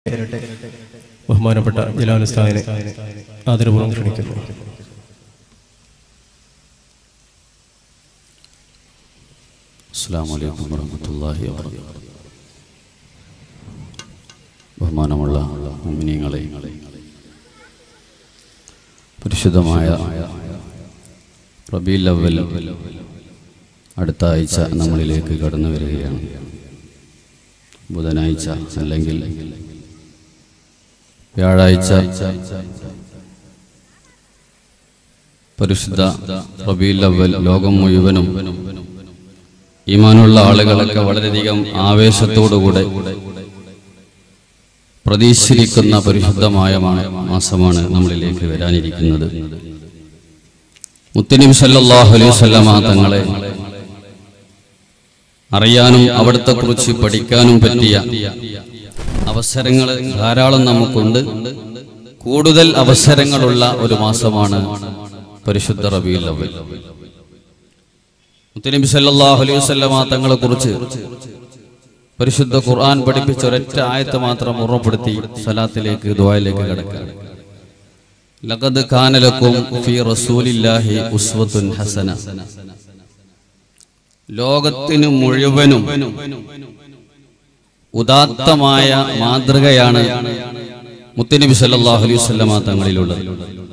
ബഹുമാനപ്പെട്ട ജലാലുസ്താദിനെ ആദരപൂർവ്വം ക്ഷണിക്കുന്നു അസ്സാം വലൈക്കും വറഹമത്തല്ലാഹി വാബർക്കാത്തു ബഹുമാനമുള്ള മുമിനിങ്ങളെ പരിശുദ്ധമായ റബീൽ അവൽ അടുത്ത ആഴ്ച നമ്മളിലേക്ക് കടന്നു വരികയാണ് ബുധനാഴ്ച അല്ലെങ്കിൽ വ്യാഴാഴ്ച പരിശുദ്ധ റബീൽ അവൽ ലോകം മുഴുവനും ഈമാനുള്ള ആളുകളൊക്കെ വളരെയധികം ആവേശത്തോടുകൂടെ പ്രതീക്ഷിച്ചിരിക്കുന്ന പരിശുദ്ധമായ മാ- മാസമാണ് നമ്മളിലേക്ക് വരാനിരിക്കുന്നത് മുത്തനിം സല്ലല്ലാഹു അലൈഹി വസല്ലമ തങ്ങളെ അറിയാനും അവിടുത്തെ കുറിച്ച് പഠിക്കാനും പറ്റിയ അവസരങ്ങൾ ധാരാളം നമുക്കുണ്ട് കൂടുതൽ അവസരങ്ങളുള്ള ഒരു മാസമാണ് പരിശുദ്ധ റബീൽ അവൽ മുത്തനബി സല്ലല്ലാഹു അലൈഹി വസല്ലമ തങ്ങളെ കുറിച്ച് പരിശുദ്ധ ഖുർആൻ പഠിപ്പിച്ച ഒരൊറ്റ ആയത്ത് മാത്രം ഓർമ്മപ്പെടുത്തി സലാത്തിലേക്ക് ദുആയിലേക്ക് കടക്കാം ലഖദ് കാന ലക്കും ഫീ റസൂലില്ലാഹി ഉസ്വത്തുൻ ഹസന ലോകത്തിന് മുഴുവനും ഉദാത്തമായ മാതൃകയാണ് മുത്തനബി സല്ലല്ലാഹു അലൈഹി വസല്ലമ തങ്ങളിലുള്ളത്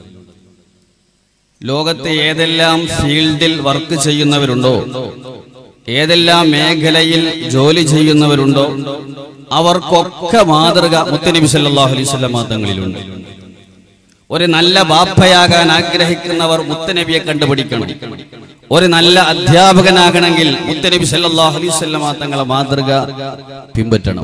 ലോകത്തെ ഏതെല്ലാം ഫീൽഡിൽ വർക്ക് ചെയ്യുന്നവരുണ്ടോ ഏതെല്ലാം മേഖലയിൽ ജോലി ചെയ്യുന്നവരുണ്ടോ അവർക്കൊക്കെ മാതൃക മുത്തനബി സല്ലല്ലാഹു അലൈഹി വസല്ലമ തങ്ങളിലുണ്ട് ഒരു നല്ല ബാപ്പയാകാൻ ആഗ്രഹിക്കുന്നവർ മുത്തനബിയെ കണ്ടുപിടിക്കണം ഒരു നല്ല അധ്യാപകനാകണമെങ്കിൽ മുത്തനബി സല്ലല്ലാഹു അലൈഹി വസല്ലമ തങ്ങളെ മാതൃക പിൻപറ്റണം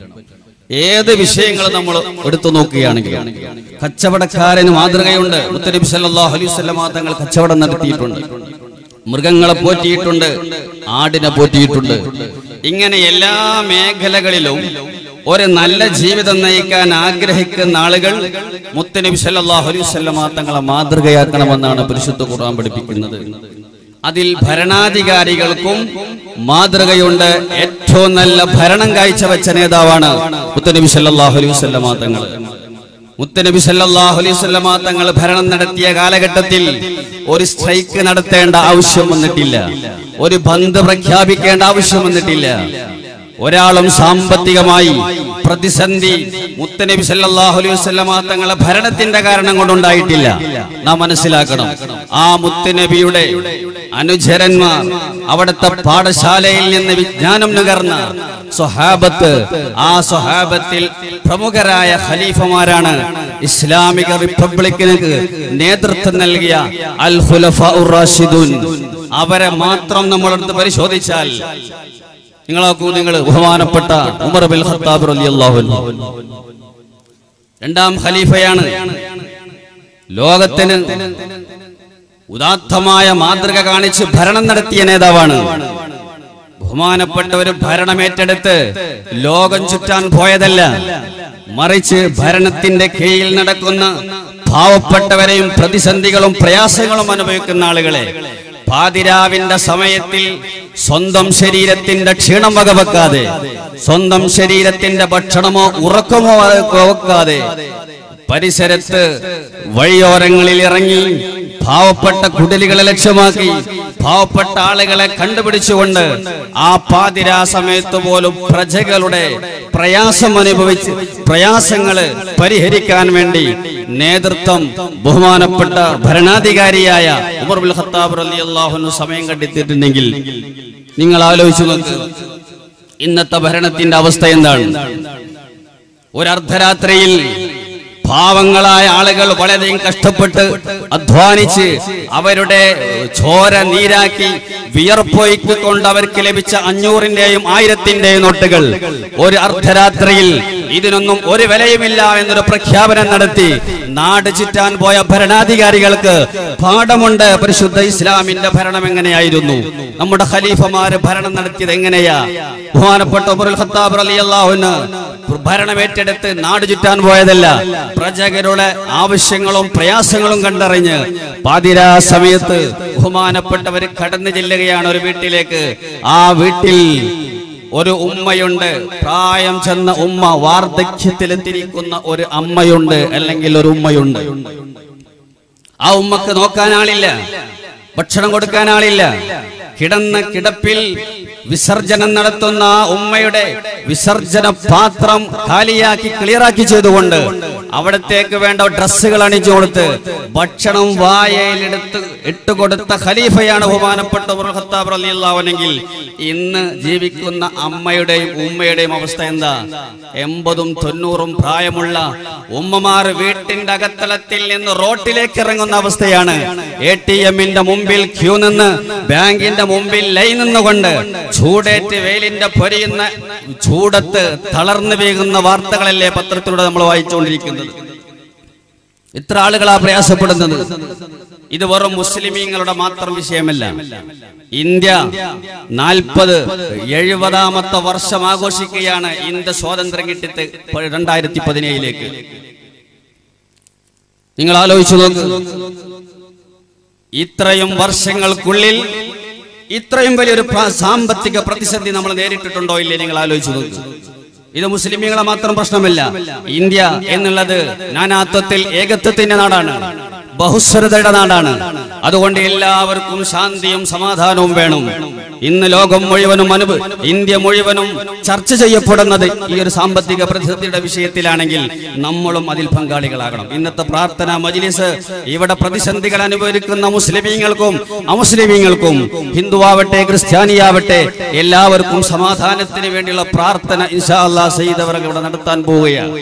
ഏത് വിഷയങ്ങൾ നമ്മൾ എടുത്തു നോക്കുകയാണെങ്കിൽ കച്ചവടക്കാരന് മാതൃകയുണ്ട് മുത്തനബി സല്ലല്ലാഹു അലൈഹി വസല്ലമ തങ്ങൾ കച്ചവടം നടത്തിയിട്ടുണ്ട് മൃഗങ്ങളെ പോറ്റിയിട്ടുണ്ട് ആടിനെ പോറ്റിയിട്ടുണ്ട് ഇങ്ങനെ എല്ലാ മേഖലകളിലും ഒരു നല്ല ജീവിതം നയിക്കാൻ ആഗ്രഹിക്കുന്ന ആളുകൾ മുത്തനബി സല്ലല്ലാഹു അലൈഹി വസല്ലമ തങ്ങളെ മാതൃകയാക്കണമെന്നാണ് പരിശുദ്ധ ഖുർആൻ പഠിപ്പിക്കുന്നത് അതിൽ ഭരണാധികാരികൾക്കും മാതൃകയുണ്ട് ഏറ്റവും നല്ല ഭരണം കാഴ്ചവെച്ച നേതാവാണ് മുത്തനബി സല്ലല്ലാഹു അലൈഹി വസല്ലമ തങ്ങൾ മുത്തനബി സല്ലല്ലാഹു അലൈഹി വസല്ലമ തങ്ങൾ ഭരണം നടത്തിയ കാലഘട്ടത്തിൽ ഒരു സ്ട്രൈക്ക് നടത്തേണ്ട ആവശ്യം വന്നിട്ടില്ല ഒരു ബന്ദ് പ്രഖ്യാപിക്കേണ്ട ആവശ്യം വന്നിട്ടില്ല ഒരാളും സാമ്പത്തികമായി പ്രതിസന്ധി മുത്തനബി സല്ലല്ലാഹു അലൈഹി വസല്ലമ തങ്ങളെ ഭരണത്തിന്റെ കാരണം കൊണ്ടുണ്ടായിട്ടില്ല നാം മനസ്സിലാക്കണം ആ മുത്തനബിയുടെ അനുചരന്മാർ അവിടുത്തെ പാഠശാലയിൽ നിന്ന് വിജ്ഞാനം നുകർന്ന സ്വഹാബത്ത് ആ സ്വഹാബത്തിൽ പ്രമുഖരായ ഖലീഫമാരാണ് ഇസ്ലാമിക റിപ്പബ്ലിക്കിന് നേതൃത്വം നൽകിയ അൽ ഖുലഫാഉർ റാഷിദൂൻ അവരെ മാത്രം നമ്മളെടുത്ത് പരിശോധിച്ചാൽ നിങ്ങളാക്കൂ നിങ്ങൾ ബഹുമാനപ്പെട്ട ഉമർ ബിൻ ഖത്താബ് റളിയല്ലാഹു അൻഹു രണ്ടാം ഖലീഫയാണ് ലോകത്തിന് ഉദാത്തമായ മാതൃക കാണിച്ച് ഭരണം നടത്തിയ നേതാവാണ് ബഹുമാനപ്പെട്ട ഒരു ഭരണമേറ്റെടുത്ത് ലോകം ചുറ്റാൻ പോയതല്ല മറിച്ച് ഭരണത്തിന്റെ കീഴിൽ നടക്കുന്ന പാവപ്പെട്ടവരെയും പ്രതിസന്ധികളും പ്രയാസങ്ങളും അനുഭവിക്കുന്ന ആളുകളെ പാതിരാവിന്റെ സമയത്തിൽ സ്വന്തം ശരീരത്തിന്റെ ക്ഷീണം വകവെക്കാതെ സ്വന്തം ശരീരത്തിന്റെ ഭക്ഷണമോ ഉറക്കമോ വകവെക്കാതെ പരിസരത്ത് വഴിയോരങ്ങളിൽ ഇറങ്ങി പാവപ്പെട്ട കുടലുകളെ ലക്ഷ്യമാക്കി പാവപ്പെട്ട ആളുകളെ കണ്ടുപിടിച്ചുകൊണ്ട് ആ പാതിരാ സമയത്ത് പോലും പ്രജകളുടെ പ്രയാസം അനുഭവിച്ച് പ്രയാസങ്ങള് പരിഹരിക്കാൻ വേണ്ടി നേതൃത്വം ബഹുമാനപ്പെട്ട ഭരണാധികാരിയായ ഉമർ ബിൻ ഖത്താബ് റളിയല്ലാഹു അൻഹു സമയം കണ്ടെത്തിയിട്ടുണ്ടെങ്കിൽ നിങ്ങൾ ആലോചിച്ചു നോക്ക് ഇന്നത്തെ ഭരണത്തിന്റെ അവസ്ഥ എന്താണ് ഒരു അർദ്ധരാത്രിയിൽ പാവങ്ങളായ ആളുകൾ വളരെയും കഷ്ടപ്പെട്ട് അധ്വാനിച്ച് അവരുടെ ചോര നീരാക്കി വിയർപ്പൊയ്ക്കൊണ്ട് അവർക്ക് ലഭിച്ച അഞ്ഞൂറിന്റെയും ആയിരത്തിന്റെയും നോട്ടുകൾ ഒരു അർദ്ധരാത്രിയിൽ ഇതിനൊന്നും ഒരു വിലയുമില്ല എന്നൊരു പ്രഖ്യാപനം നടത്തി നാട് ചുറ്റാൻ പോയ ഭരണാധികാരികൾക്ക് പാഠമുണ്ട് പരിശുദ്ധ ഇസ്ലാമിന്റെ ഭരണം എങ്ങനെയായിരുന്നു നമ്മുടെ ഖലീഫമാര് ഭരണം നടത്തിയത് എങ്ങനെയാ ബഹുമാനപ്പെട്ട ഉമറുൽ ഖത്താബ് റളിയല്ലാഹു അൻഹു ഭരണം ഏറ്റെടുത്ത് നാട് ചുറ്റാൻ പോയതല്ല പ്രജകളുടെ ആവശ്യങ്ങളും പ്രയാസങ്ങളും കണ്ടറിഞ്ഞ് പാതിരാ സമയത്ത് ബഹുമാനപ്പെട്ടവർ കടന്നു ചെല്ലുകയാണ് ഒരു വീട്ടിലേക്ക് ആ വീട്ടിൽ ഒരു ഉമ്മയുണ്ട് പ്രായം ചെന്ന ഉമ്മ വാർദ്ധക്യത്തിലെത്തിരിക്കുന്ന ഒരു അമ്മയുണ്ട് അല്ലെങ്കിൽ ഒരു ഉമ്മയുണ്ട് ആ ഉമ്മക്ക് നോക്കാൻ ആളില്ല ഭക്ഷണം കൊടുക്കാൻ ആളില്ല കിടന്ന കിടപ്പിൽ വിസർജനം നടത്തുന്ന ആ ഉമ്മയുടെ വിസർജന പാത്രം ഖാലിയാക്കി ക്ലിയറാക്കി ചെയ്തുകൊണ്ട് അവിടത്തേക്ക് വേണ്ട ഡ്രസ്സുകൾ അണിച്ചു കൊടുത്ത് ഭക്ഷണം വായയിലെടുത്ത് ഇട്ടുകൊടുത്ത ഖലീഫയാണ് ബഹുമാനപ്പെട്ട ഉമർ ഖത്താബ് റളിയല്ലാഹുവെങ്കിൽ ഇന്ന് ജീവിക്കുന്ന അമ്മയുടെയും ഉമ്മയുടെയും അവസ്ഥ എന്താ എൺപതും തൊണ്ണൂറും പ്രായമുള്ള ഉമ്മമാർ വീട്ടിന്റെ അകത്തളത്തിൽ നിന്ന് റോട്ടിലേക്ക് ഇറങ്ങുന്ന അവസ്ഥയാണ് എ ടി എമ്മിന്റെ മുമ്പിൽ ക്യൂ നിന്ന് ബാങ്കിന്റെ മുമ്പിൽ ലൈൻ നിന്നുകൊണ്ട് ചൂടേറ്റ് വെയിലിന്റെ പൊരിയുന്ന ചൂടത്ത് തളർന്നു വീകുന്ന വാർത്തകളല്ലേ പത്രത്തിലൂടെ നമ്മൾ വായിച്ചുകൊണ്ടിരിക്കുന്നത് ഇത്ര ആളുകളാ പ്രയാസപ്പെടുന്നത് ഇത് വെറും മുസ്ലിമീങ്ങളുടെ മാത്രം വിഷയമല്ല ഇന്ത്യ നാൽപ്പത് എഴുപതാമത്തെ വർഷം ആഘോഷിക്കുകയാണ് ഇന്ത്യ സ്വാതന്ത്ര്യം കിട്ടിയിട്ട് രണ്ടായിരത്തി പതിനേഴിലേക്ക് നിങ്ങൾ ആലോചിച്ചു നോക്ക് ഇത്രയും വർഷങ്ങൾക്കുള്ളിൽ ഇത്രയും വലിയൊരു പ്ര- സാമ്പത്തിക പ്രതിസന്ധി നമ്മൾ നേരിട്ടിട്ടുണ്ടോ ഇല്ലേ നിങ്ങൾ ആലോചിച്ചു നോക്ക് ഇത് മുസ്ലിമീങ്ങളെ മാത്രം പ്രശ്നമല്ല ഇന്ത്യ എന്നുള്ളത് നാനാത്വത്തിൽ ഏകത്വത്തിന്റെ നാടാണ് ബഹുസ്വരതയുടെ നാടാണ് അതുകൊണ്ട് എല്ലാവർക്കും ശാന്തിയും സമാധാനവും വേണം ഇന്ന് ലോകം മുഴുവനും അനുഭവ ഇന്ത്യ മുഴുവനും ചർച്ച ചെയ്യപ്പെടുന്നത് ഈ ഒരു സാമ്പത്തിക പ്രതിസന്ധിയുടെ വിഷയത്തിലാണെങ്കിൽ നമ്മളും അതിൽ പങ്കാളികളാകണം ഇന്നത്തെ പ്രാർത്ഥന മജ്ലിസ് ഇവിടെ പ്രതിസന്ധികൾ അനുഭവിക്കുന്ന മുസ്ലിമീങ്ങൾക്കും അമുസ്ലിമീങ്ങൾക്കും ഹിന്ദുവാവട്ടെ ക്രിസ്ത്യാനിയാവട്ടെ എല്ലാവർക്കും സമാധാനത്തിന് വേണ്ടിയുള്ള പ്രാർത്ഥന ഇൻഷാ അല്ലാ ചെയ്തവർ ഇവിടെ നടത്താൻ പോവുകയാണ്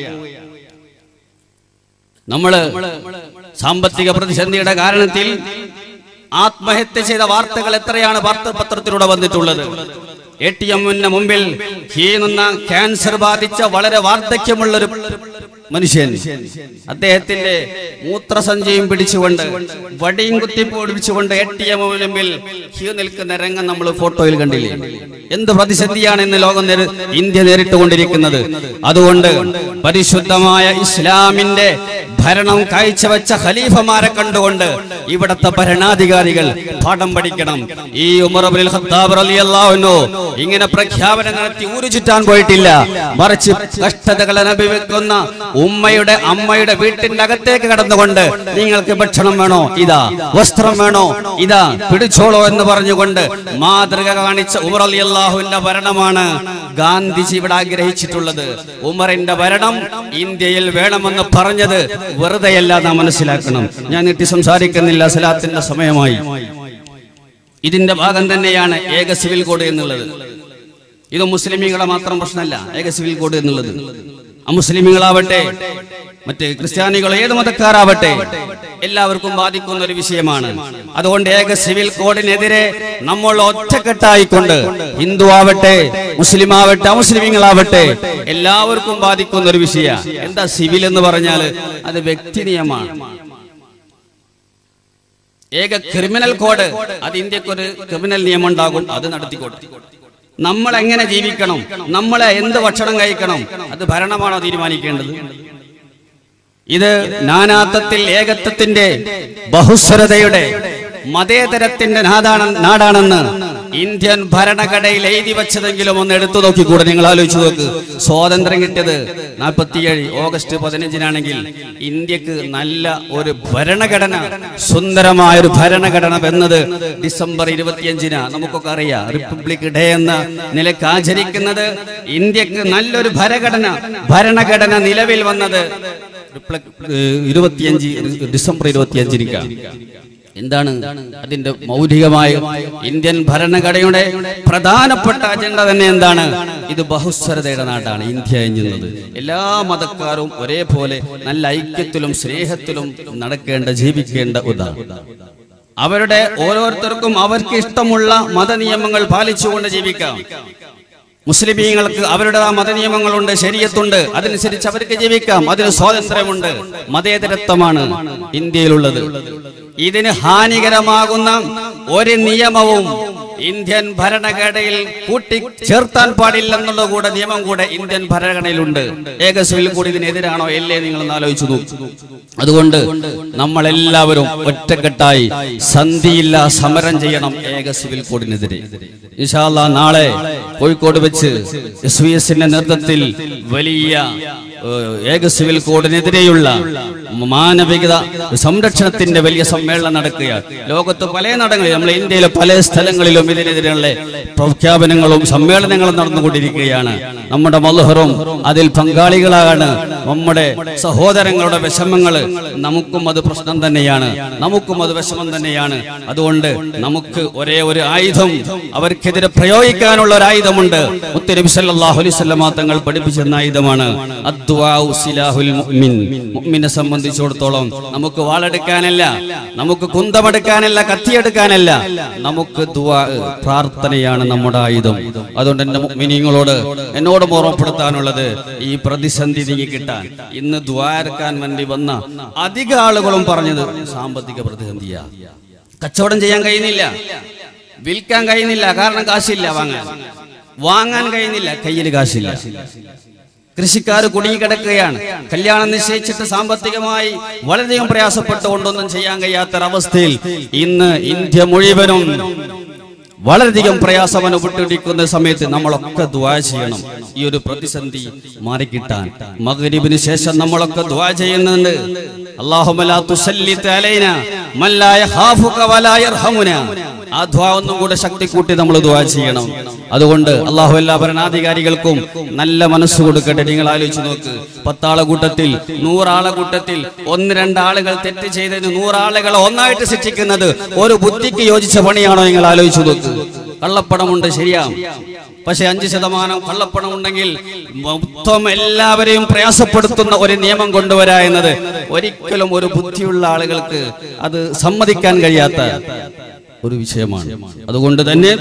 നമ്മള് സാമ്പത്തിക പ്രതിസന്ധിയുടെ കാരണത്തിൽ ആത്മഹത്യ ചെയ്ത വാർത്തകൾ എത്രയാണ് വാർത്താപത്രത്തിലൂടെ വന്നിട്ടുള്ളത് എ ടി എമ്മിന് മുമ്പിൽ ഹീനുന്ന ക്യാൻസർ ബാധിച്ച വളരെ വാർദ്ധക്യമുള്ള ഒരു മനുഷ്യൻ അദ്ദേഹത്തിന്റെ മൂത്രസഞ്ചയം പിടിച്ചുകൊണ്ട് വടിയും കുത്തിപ്പൊടിച്ചുകൊണ്ട് എ ടി എമ്മിന് മുമ്പിൽ ഹീ നിൽക്കുന്ന രംഗം നമ്മൾ ഫോട്ടോയിൽ കണ്ടില്ലേ എന്ത് പ്രതിസന്ധിയാണ് ഇന്ന് ലോകം നേരി- ഇന്ത്യ നേരിട്ടുകൊണ്ടിരിക്കുന്നത് അതുകൊണ്ട് പരിശുദ്ധമായ ഇസ്ലാമിന്റെ ഭരണം കാഴ്ചവെച്ച ഖലീഫമാരെ കണ്ടുകൊണ്ട് ഇവിടത്തെ ഭരണാധികാരികൾ പാഠം പഠിക്കണം ഈ ഉമർ അബ്ദുൽ ഖത്താബ് റളിയല്ലാഹു അൻഹു ഇങ്ങനെ പ്രഖ്യാപനം നടത്തി ഊരു ചുറ്റാൻ പോയിട്ടില്ല മറിച്ച് കഷ്ടതകൾ അനുഭവിക്കുന്ന ഉമ്മയുടെ അമ്മയുടെ വീട്ടിന്റെ അകത്തേക്ക് കടന്നുകൊണ്ട് നിങ്ങൾക്ക് ഭക്ഷണം വേണോ ഇതാ വസ്ത്രം വേണോ ഇതാ പിടിച്ചോളോ എന്ന് പറഞ്ഞുകൊണ്ട് മാതൃക കാണിച്ച ഉമർ അലി അള്ളാഹുവിന്റെ ഭരണമാണ് ഗാന്ധിജി ഇവിടെ ആഗ്രഹിച്ചിട്ടുള്ളത് ഉമറിന്റെ ഭരണം ഇന്ത്യയിൽ വേണമെന്ന് പറഞ്ഞത് വെറുതെയല്ല നാം മനസ്സിലാക്കണം ഞാൻ നീട്ടി സംസാരിക്കുന്നില്ല സലാത്തിന്റെ സമയമായി ഇതിന്റെ ഭാഗം തന്നെയാണ് ഏക സിവിൽ കോഡ് എന്നുള്ളത് ഇത് മുസ്ലിമീങ്ങളെ മാത്രം പ്രശ്നമല്ല ഏക സിവിൽ കോഡ് എന്നുള്ളത് അമുസ്ലിമീങ്ങളാവട്ടെ മറ്റ് ക്രിസ്ത്യാനികൾ ഏത് മതക്കാരാവട്ടെ എല്ലാവർക്കും ബാധിക്കുന്ന ഒരു വിഷയമാണ് അതുകൊണ്ട് ഏക സിവിൽ കോഡിനെതിരെ നമ്മൾ ഒറ്റക്കെട്ടായിക്കൊണ്ട് ഹിന്ദു ആവട്ടെ മുസ്ലിം ആവട്ടെ അമുസ്ലിമീങ്ങളാവട്ടെ എല്ലാവർക്കും ബാധിക്കുന്ന ഒരു വിഷയ എന്താ സിവിൽ എന്ന് പറഞ്ഞാൽ അത് വ്യക്തി നിയമമാണ് ഏക ക്രിമിനൽ കോഡ് അത് ഇന്ത്യക്കൊരു ക്രിമിനൽ നിയമം ഉണ്ടാകും അത് നടത്തിക്കോട്ടെ നമ്മൾ എങ്ങനെ ജീവിക്കണം നമ്മളെ എന്ത് ഭക്ഷണം കഴിക്കണം അത് ഭരണമാണോ തീരുമാനിക്കേണ്ടത് ഇത് നാനാത്വത്തിൽ ഏകത്വത്തിന്റെ ബഹുസ്വരതയുടെ മതേതരത്തിന്റെ നാടാണ് നാടാണെന്ന് ഇന്ത്യൻ ഭരണഘടനയിൽ എഴുതി വെച്ചതെങ്കിലും ഒന്ന് എടുത്തു നോക്കിക്കൂടെ നിങ്ങൾ ആലോചിച്ച് നോക്ക് സ്വാതന്ത്ര്യം കിട്ടിയത് നാൽപ്പത്തിയേഴ് ഓഗസ്റ്റ് പതിനഞ്ചിനാണെങ്കിൽ ഇന്ത്യക്ക് നല്ല ഒരു ഭരണഘടന സുന്ദരമായ ഒരു ഭരണഘടന എന്നത് ഡിസംബർ ഇരുപത്തിയഞ്ചിനാ നമുക്കൊക്കെ അറിയാം റിപ്പബ്ലിക് ഡേ എന്ന നിലക്ക് ആചരിക്കുന്നത് ഇന്ത്യക്ക് നല്ലൊരു ഭരണഘടന ഭരണഘടന നിലവിൽ വന്നത് റിപ്ല- ഏഹ് ഇരുപത്തിയഞ്ച് ഡിസംബർ ഇരുപത്തിയഞ്ചിനിക്കാണ് എന്താണ് അതിന്റെ മൗലികമായ ഇന്ത്യൻ ഭരണഘടനയുടെ പ്രധാനപ്പെട്ട അജണ്ട തന്നെ എന്താണ് ഇത് ബഹുസ്വരതയുടെ നാടാണ് ഇന്ത്യ എന്നുള്ളത് എല്ലാ മതക്കാരും ഒരേപോലെ നല്ല ഐക്യത്തിലും സ്നേഹത്തിലും നടക്കേണ്ട ജീവിക്കേണ്ട ഉദാഹരണം അവരുടെ ഓരോരുത്തർക്കും അവർക്ക് ഇഷ്ടമുള്ള മതനിയമങ്ങൾ പാലിച്ചുകൊണ്ട് ജീവിക്കാം മുസ്ലിമീങ്ങൾക്ക് അവരുടെ ആ മതനിയമങ്ങളുണ്ട് ശരീരത്തുണ്ട് അതനുസരിച്ച് അവർക്ക് ജീവിക്കാം അതിന് സ്വാതന്ത്ര്യമുണ്ട് മതേതരത്വമാണ് ഇന്ത്യയിലുള്ളത് ഇതിന് ഹാനികരമാകുന്ന ഒരു നിയമവും ഇന്ത്യൻ ഭരണഘടനയിൽ കൂട്ടി ചേർത്താൻ പാടില്ലെന്നുള്ള കൂടെ നിയമം കൂടെ ഇന്ത്യൻ ഭരണഘടനയിലുണ്ട് ഏക സിവിൽ കൂടി ഇതിനെതിരാണോ അല്ലേ നിങ്ങൾ ഒന്ന് ആലോചിച്ചു നോക്കൂ അതുകൊണ്ട് നമ്മളെല്ലാവരും ഒറ്റക്കെട്ടായി സന്ധിയില്ല സമരം ചെയ്യണം ഏക സിവിൽ കോഡിനെതിരെ ഇൻഷാല്ലാ നാളെ കോഴിക്കോട് വെച്ച് എസ് വി എസിന്റെ നേതൃത്വത്തിൽ വലിയ ഏഹ്, ഏക സിവിൽ കോഡിനെതിരെയുള്ള മാനവികത സംരക്ഷണത്തിന്റെ വലിയ സമ്മേളനം നടക്കുകയാണ് ലോകത്ത് പല നടങ്ങളിൽ നമ്മുടെ ഇന്ത്യയിലെ പല സ്ഥലങ്ങളിലും ഇതിനെതിരെയുള്ള പ്രഖ്യാപനങ്ങളും സമ്മേളനങ്ങളും നടന്നുകൊണ്ടിരിക്കുകയാണ് നമ്മുടെ മൽഹറും അതിൽ പങ്കാളികളാണ് നമ്മുടെ സഹോദരങ്ങളുടെ വിഷമങ്ങൾ നമുക്കും അത് പ്രശ്നം തന്നെയാണ് നമുക്കും അത് വിഷമം തന്നെയാണ് അതുകൊണ്ട് നമുക്ക് ഒരേ ഒരു ആയുധം അവർക്കെതിരെ പ്രയോഗിക്കാനുള്ള ഒരു ആയുധമുണ്ട് മുത്തനബി സല്ലല്ലാഹു അലൈഹി വസല്ലമ തങ്ങൾ പഠിപ്പിച്ചെന്ന ആയുധമാണ് അദ്ദുആഉ സിലാഹുൽ മുഅ്മിൻ മുഅ്മിനെ സംബന്ധിച്ചിടത്തോളം നമുക്ക് വാളെടുക്കാനല്ല നമുക്ക് കുന്തമെടുക്കാനല്ല കത്തിയെടുക്കാനല്ല നമുക്ക് ദുആ പ്രാർത്ഥനയാണ് നമ്മുടെ ആയുധം അതുകൊണ്ട് എന്റെ മുഅ്മിനീങ്ങളോട് എന്നോട് ഓർമ്മപ്പെടുത്താനുള്ളത് ഈ പ്രതിസന്ധി നീങ്ങി കിട്ടാൻ ഇന്ന് ദ്വാരക്കാൻ വേണ്ടി വന്ന അധിക ആളുകളും പറഞ്ഞത് സാമ്പത്തിക പ്രതിസന്ധിയാ കച്ചവടം ചെയ്യാൻ കഴിയുന്നില്ല വിൽക്കാൻ കഴിയുന്നില്ല കാരണം കാശില്ല വാങ്ങാൻ വാങ്ങാൻ കഴിയുന്നില്ല കയ്യിൽ കാശില്ല കൃഷിക്കാർ കുടുങ്ങിക്കിടക്കുകയാണ് കല്യാണം നിശ്ചയിച്ചിട്ട് സാമ്പത്തികമായി വളരെയധികം പ്രയാസപ്പെട്ടുകൊണ്ടൊന്നും ചെയ്യാൻ കഴിയാത്തൊരവസ്ഥയിൽ ഇന്ന് ഇന്ത്യ മുഴുവനും വളരെയധികം പ്രയാസം അനുഭവിട്ടിരിക്കുന്ന സമയത്ത് നമ്മളൊക്കെ ദ്വാ ചെയ്യണം ഈ ഒരു പ്രതിസന്ധി മാറിക്കിട്ടാൻ മഗ്രിബിന് ശേഷം നമ്മളൊക്കെ ദ്വാ ചെയ്യുന്നുണ്ട് അല്ലാഹുമ്മ ലാ തുസല്ലിത് അലൈന മൻ ലാ യഖാഫുക വലാ യർഹമുന ആ ദ്വാ ഒന്നും കൂടെ ശക്തി കൂട്ടി നമ്മൾ ദ്വാ ചെയ്യണം അതുകൊണ്ട് അള്ളാഹു എല്ലാ ഭരണാധികാരികൾക്കും നല്ല മനസ്സ് കൊടുക്കട്ടെ നിങ്ങൾ ആലോചിച്ച് നോക്ക് പത്താളെ കൂട്ടത്തിൽ നൂറാളെ കൂട്ടത്തിൽ ഒന്ന് രണ്ടാളുകൾ തെറ്റ് ചെയ്തതിന് നൂറാളുകളെ ഒന്നായിട്ട് ശിക്ഷിക്കുന്നത് ഒരു ബുദ്ധിക്ക് യോജിച്ച പണിയാണോ നിങ്ങൾ ആലോചിച്ച് നോക്ക് കള്ളപ്പണമുണ്ട് ശരിയാ പക്ഷെ അഞ്ച് ശതമാനം കള്ളപ്പണം ഉണ്ടെങ്കിൽ മൊത്തം എല്ലാവരെയും പ്രയാസപ്പെടുത്തുന്ന ഒരു നിയമം കൊണ്ടുവരാ എന്നത് ഒരിക്കലും ഒരു ബുദ്ധിയുള്ള ആളുകൾക്ക് അത് സമ്മതിക്കാൻ കഴിയാത്ത ഒരു വിഷയമാണ് അതുകൊണ്ട് തന്നെ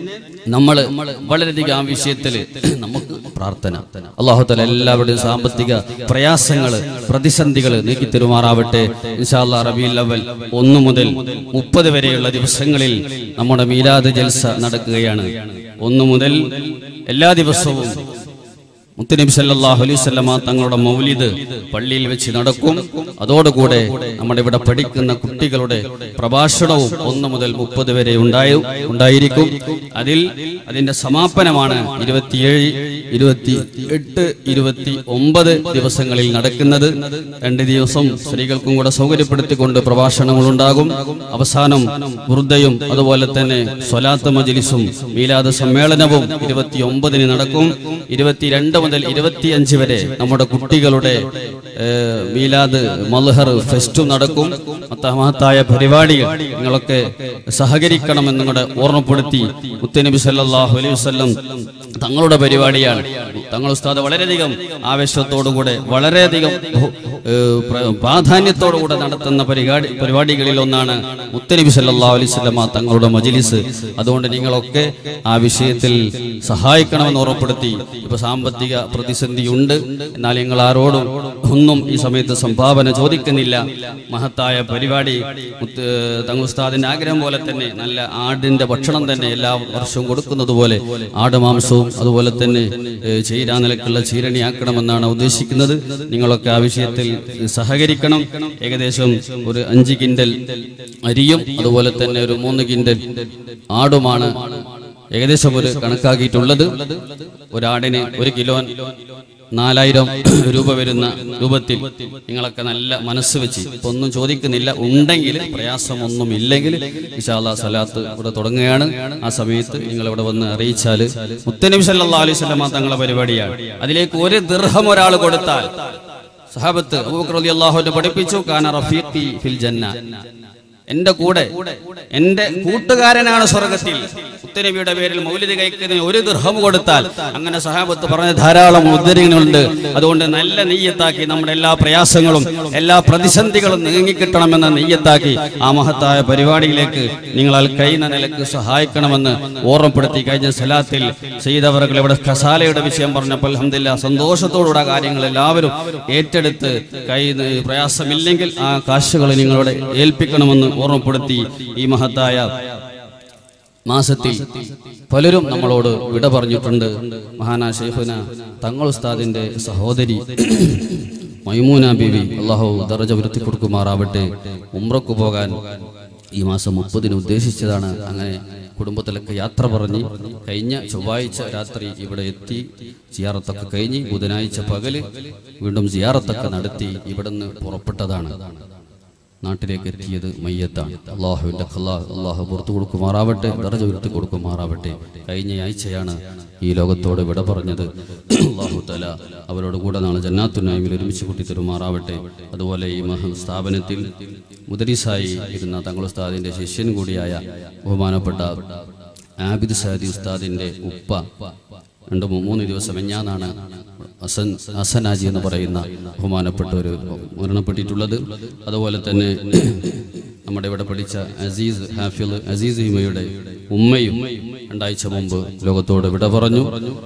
നമ്മൾ വളരെയധികം ആ വിഷയത്തിൽ നമുക്ക് പ്രാർത്ഥന അള്ളാഹുത്തല എല്ലാവരുടെയും സാമ്പത്തിക പ്രയാസങ്ങൾ പ്രതിസന്ധികൾ നീക്കി തരുമാറാവട്ടെ ഇൻഷാല്ലാ റബീൽ അവൽ ഒന്ന് മുതൽ മുപ്പത് വരെയുള്ള ദിവസങ്ങളിൽ നമ്മുടെ മീലാദ് ജൽസ നടക്കുകയാണ് ഒന്ന് മുതൽ എല്ലാ ദിവസവും മുത്തുനബി സല്ലല്ലാഹു അലൈഹി വസല്ലമ തങ്ങളുടെ മൗലിദ് പള്ളിയിൽ വെച്ച് നടക്കും അതോടുകൂടെ നമ്മുടെ ഇവിടെ പഠിക്കുന്ന കുട്ടികളുടെ പ്രഭാഷണവും ഒന്ന് മുതൽ മുപ്പത് വരെ ഉണ്ടായി ഉണ്ടായിരിക്കും അതിൽ അതിന്റെ സമാപനമാണ് ഇരുപത്തിയേഴ് ഇരുപത്തി എട്ട് ഇരുപത്തി ഒമ്പത് ദിവസങ്ങളിൽ നടക്കുന്നത് രണ്ട് ദിവസം സ്ത്രീകൾക്കും കൂടെ സൗകര്യപ്പെടുത്തിക്കൊണ്ട് പ്രഭാഷണങ്ങൾ ഉണ്ടാകും അവസാനം വൃദ്ധയും അതുപോലെ തന്നെ സ്വലാത്ത് മജിലിസും മീലാദ് സമ്മേളനവും ഇരുപത്തി ഒമ്പതിന് നടക്കും ഇരുപത്തിരണ്ട് മുതൽ ഇരുപത്തിയഞ്ച് വരെ നമ്മുടെ കുട്ടികളുടെ ഏഹ്, മീലാദ് മൽഹർ ഫെസ്റ്റും നടക്കും മത്ത- മഹത്തായ പരിപാടികൾ നിങ്ങളൊക്കെ സഹകരിക്കണമെന്നും കൂടെ ഓർമ്മപ്പെടുത്തി മുത്തനബി സല്ലല്ലാഹു അലൈഹി വസല്ലം തങ്ങളുടെ പരിപാടിയാണ് തങ്ങൾ ഉസ്താദ് വളരെയധികം ആവേശത്തോടുകൂടെ വളരെയധികം ബഹു- ഏഹ്, പ്ര- പ്രാധാന്യത്തോടുകൂടെ നടത്തുന്ന പരിപാടി പരിപാടികളിൽ ഒന്നാണ് മുത്തനബി സല്ലല്ലാഹു അലൈഹി വസല്ലമ തങ്ങളുടെ മജ്ലിസ് അതുകൊണ്ട് നിങ്ങളൊക്കെ ആ വിഷയത്തിൽ സഹായിക്കണമെന്ന് ഉറപ്പെടുത്തി ഇപ്പൊ സാമ്പത്തിക പ്രതിസന്ധിയുണ്ട് എന്നാൽ നിങ്ങൾ ആരോടും ഒന്നും ഈ സമയത്ത് സംഭാവന ചോദിക്കുന്നില്ല മഹത്തായ പരിപാടി മുത്ത് തങ്ങൾ ഉസ്താദിന്റെ ആഗ്രഹം പോലെ തന്നെ നല്ല ആടിന്റെ ഭക്ഷണം തന്നെ എല്ലാ വർഷവും കൊടുക്കുന്നത് പോലെ ആട് മാംസവും അതുപോലെ തന്നെ ഏഹ്, ചീരാ നിലക്കുള്ള ചീരണിയാക്കണമെന്നാണ് ഉദ്ദേശിക്കുന്നത് നിങ്ങളൊക്കെ ആ വിഷയത്തിൽ സഹകരിക്കണം ഏകദേശം ഒരു അഞ്ച് കിൻഡൽ അരിയും അതുപോലെ തന്നെ ഒരു മൂന്ന് കിൻഡൽ ആടുമാണ് ഏകദേശം ഒരു കണക്കാക്കിയിട്ടുള്ളത് ഒരാടിന് ഒരു കിലോ നാലായിരം രൂപ വരുന്ന രൂപത്തിൽ നിങ്ങളൊക്കെ നല്ല മനസ്സ് വെച്ച് ഇപ്പൊ ഒന്നും ചോദിക്കുന്നില്ല ഉണ്ടെങ്കിൽ പ്രയാസമൊന്നും ഇല്ലെങ്കിൽ ഇഷാല്ല സലാത്ത് ഇവിടെ തുടങ്ങുകയാണ് ആ സമയത്ത് നിങ്ങൾ ഇവിടെ വന്ന് അറിയിച്ചാൽ മുത്തനബി സല്ലല്ലാഹു അലൈഹി വസല്ലമ തങ്ങളെ പരിപാടിയാണ് അതിലേക്ക് ഒരു ദീർഘം ഒരാൾ കൊടുത്താൽ സഹാബത്ത് അബൂബക്കർ റളിയല്ലാഹു അൻഹു പഠിപ്പിച്ചു കാന റഫീഖി ഫിൽ ജന്ന എന്റെ കൂടെ എന്റെ കൂട്ടുകാരനാണ് സ്വർഗത്തിൽ ഉത്തരവിയുടെ പേരിൽ മൗലിക കഴിക്കുന്നതിന് ഒരു ദൃഹം കൊടുത്താൽ അങ്ങനെ സഹാബത്ത് പറഞ്ഞ ധാരാളം ഉദ്ധരങ്ങളുണ്ട് അതുകൊണ്ട് നല്ല നെയ്യത്താക്കി നമ്മുടെ എല്ലാ പ്രയാസങ്ങളും എല്ലാ പ്രതിസന്ധികളും നീങ്ങിക്കിട്ടണമെന്ന നെയ്യത്താക്കി ആ മഹത്തായ പരിപാടിയിലേക്ക് നിങ്ങൾ കഴിയുന്ന നിലക്ക് സഹായിക്കണമെന്ന് ഓർമ്മപ്പെടുത്തി കഴിഞ്ഞ സലാത്തിൽ ചെയ്തവർക്ക് ഇവിടെ കസാലയുടെ വിഷയം പറഞ്ഞപ്പോൾ അൽഹംദുലില്ലാ സന്തോഷത്തോടുകൂടെ കാര്യങ്ങൾ എല്ലാവരും ഏറ്റെടുത്ത് കൈ പ്രയാസമില്ലെങ്കിൽ ആ കാശുകൾ നിങ്ങളുടെ ഏൽപ്പിക്കണമെന്ന് ഓർമ്മപ്പെടുത്തി ഈ മഹത്തായ മാസത്തിൽ പലരും നമ്മളോട് വിട പറഞ്ഞിട്ടുണ്ട് മഹാനാ ഷെയ്ഖുന തങ്ങൾ ഉസ്താദിന്റെ സഹോദരി മൈമൂന ബീവി അള്ളാഹു ദറജ വരുത്തി കൊടുക്കുമാറാവട്ടെ ഉംറക്ക് പോകാൻ ഈ മാസം മുപ്പതിന് ഉദ്ദേശിച്ചതാണ് അങ്ങനെ കുടുംബത്തിലൊക്കെ യാത്ര പറഞ്ഞ് കഴിഞ്ഞ ചൊവ്വാഴ്ച രാത്രി ഇവിടെ എത്തി സിയാറത്തൊക്കെ കഴിഞ്ഞ് ബുധനാഴ്ച പകല് വീണ്ടും സിയാറത്തൊക്കെ നടത്തി ഇവിടുന്ന് പുറപ്പെട്ടതാണ് നാട്ടിലേക്ക് എത്തിയത് മയ്യത്താണ് അള്ളാഹുവിന്റെ ഖലാ അള്ളാഹു പുറത്തു കൊടുക്കുമാറാവട്ടെ ദറജ ഉയർത്തി കൊടുക്കുമാറാവട്ടെ കഴിഞ്ഞ ആഴ്ചയാണ് ഈ ലോകത്തോട് വിട പറഞ്ഞത് അള്ളാഹു തല അവരോട് കൂടെ നാളെ ജന്നാത്തുനായ്മിൽ ഒരുമിച്ച് കൂട്ടി തരുമാറാവട്ടെ അതുപോലെ ഈ മഹ സ്ഥാപനത്തിൽ മുദരിസായി ഇരുന്ന തങ്ങൾ ഉസ്താദിന്റെ ശിഷ്യൻ കൂടിയായ ബഹുമാനപ്പെട്ട ആബിദ് സാദി ഉസ്താദിന്റെ ഉപ്പ രണ്ട് മൂ- മൂന്ന് ദിവസം എഞ്ഞാന്നാണ് അസൻ അസനാജി എന്ന് പറയുന്ന ബഹുമാനപ്പെട്ട ഒരു മരണപ്പെട്ടിട്ടുള്ളത് അതുപോലെ തന്നെ നമ്മുടെ ഇവിടെ പഠിച്ച അസീസ് ഹാഫിൽ അസീസ് ഹിമയുടെ ഉമ്മയും രണ്ടാഴ്ച മുമ്പ് ലോകത്തോട് വിട പറഞ്ഞു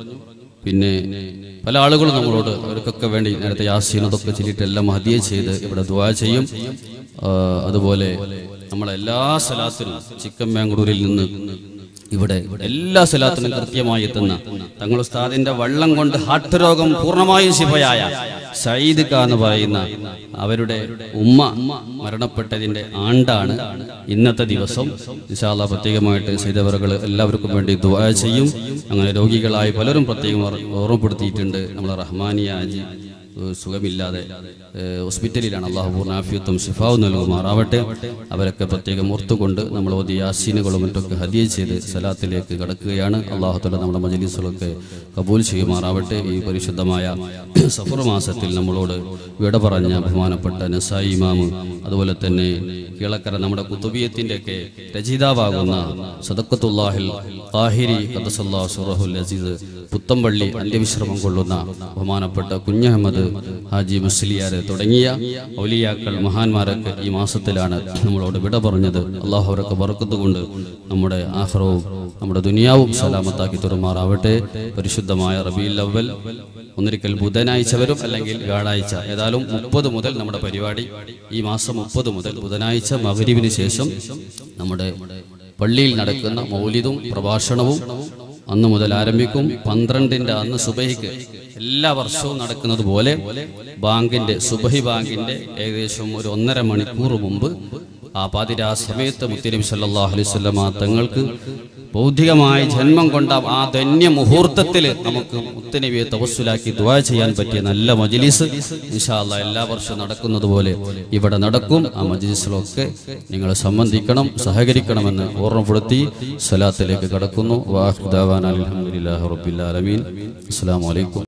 പിന്നെ പല ആളുകളും നമ്മളോട് അവർക്കൊക്കെ വേണ്ടി നേരത്തെ യാസീനതൊക്കെ ചൊല്ലിയിട്ട് എല്ലാം ഹദിയ ചെയ്ത് ഇവിടെ ദുആ ചെയ്യും ആ, അതുപോലെ നമ്മളെല്ലാ സ്ഥലത്തിനും ചിക്കൻ ബാംഗ്ലൂരിൽ നിന്ന് ഇവിടെ എല്ലാ സ്ഥലത്തിനും കൃത്യമായി എത്തുന്ന തങ്ങൾ ഉസ്താദിന്റെ വള്ളം കൊണ്ട് ഹാർട്ട് രോഗം പൂർണ്ണമായും ശിഫയായ സയ്യിദ് ഖാ എന്ന് പറയുന്ന അവരുടെ ഉമ്മ മരണപ്പെട്ടതിന്റെ ആണ്ടാണ് ഇന്നത്തെ ദിവസം ഇൻഷാല്ല പ്രത്യേകമായിട്ട് ചെയ്തവറുകൾ എല്ലാവർക്കും വേണ്ടി ദുആ ചെയ്യും അങ്ങനെ രോഗികളായി പലരും പ്രത്യേകം ഓർ- ഓർമ്മപ്പെടുത്തിയിട്ടുണ്ട് നമ്മൾ റഹ്മാനിയ അജി ഏഹ് സുഖമില്ലാതെ ഏഹ് ഹോസ്പിറ്റലിലാണ് അള്ളാഹു പൂർണ്ണാഫിയത്വം ഷിഫാവ് നൽകുമാറാവട്ടെ അവരൊക്കെ പ്രത്യേകം ഓർത്തുകൊണ്ട് നമ്മൾ ഓതി യാസീനുകളും മറ്റൊക്കെ ഹദിയ ചെയ്ത് സലാത്തിലേക്ക് കടക്കുകയാണ് അള്ളാഹു തല നമ്മുടെ മജലീസുകളൊക്കെ കബൂൽ ചെയ്യുമാറാവട്ടെ ഈ പരിശുദ്ധമായ സഫർ മാസത്തിൽ നമ്മളോട് വിട പറഞ്ഞ ബഹുമാനപ്പെട്ട നസായി ഇമാമ് അതുപോലെ തന്നെ കീളക്കര നമ്മുടെ കുത്തുബിയത്തിന്റെ ഒക്കെ രചയിതാവാകുന്ന സദക്കത്തുല്ലാഹിൽ താഹിരി ഖദ്ദസല്ലാ സുറഹുൽ അസീസ് പുത്തമ്പള്ളി അന്ത്യവിശ്രമം കൊള്ളുന്ന ബഹുമാനപ്പെട്ട കുഞ്ഞഹമ്മദ് ഹാജി മുസ്ലിയാര് തുടങ്ങിയ ഔലിയാക്കൾ മഹാന്മാരൊക്കെ ഈ മാസത്തിലാണ് നമ്മളോട് വിട പറഞ്ഞത് അള്ളാഹു അവരൊക്കെ ബർക്കത്തുകൊണ്ട് നമ്മുടെ ആഹ്റവും നമ്മുടെ ദുനിയാവും സലാമത്താക്കി തുറമാറാവട്ടെ പരിശുദ്ധമായ റബീൽ അവൽ ഒന്നിരിക്കൽ ബുധനാഴ്ച വരും അല്ലെങ്കിൽ വ്യാഴാഴ്ച ഏതായാലും മുപ്പത് മുതൽ നമ്മുടെ പരിപാടി ഈ മാസം മുപ്പത് മുതൽ ബുധനാഴ്ച മകരിവിന് ശേഷം നമ്മുടെ പള്ളിയിൽ നടക്കുന്ന മൗലിദും പ്രഭാഷണവും അന്ന് മുതൽ ആരംഭിക്കും പന്ത്രണ്ടിന്റെ അന്ന് സുബഹിക്ക് എല്ലാ വർഷവും നടക്കുന്നത് പോലെ ബാങ്കിന്റെ സുബഹി ബാങ്കിന്റെ ഏകദേശം ഒരു ഒന്നര മണിക്കൂർ മുമ്പ് ആ പാതിരാ സമയത്ത് മുത്തിനബി സല്ലല്ലാഹു അലൈഹി വസല്ലമ തങ്ങൾക്ക് ബൗദ്ധികമായ ജന്മം കൊണ്ട ആ ധന്യ മുഹൂർത്തത്തിൽ നമുക്ക് മുത്തനബിയെ തവസ്സുലാക്കി ദുആ ചെയ്യാൻ പറ്റിയ നല്ല മജ്ലിസ് ഇൻഷാ അല്ലാ എല്ലാ വർഷവും നടക്കുന്നത് പോലെ ഇവിടെ നടക്കും ആ മജ്ലിസിലൊക്കെ നിങ്ങൾ സംബന്ധിക്കണം സഹകരിക്കണമെന്ന് ഓർമ്മപ്പെടുത്തി സ്വലാത്തിലേക്ക് കടക്കുന്നു വാഹ് ദാവാൻ അൽഹംദുലില്ലാഹി റബ്ബിൽ ആലമീൻ അസ്സലാമു അലൈക്കും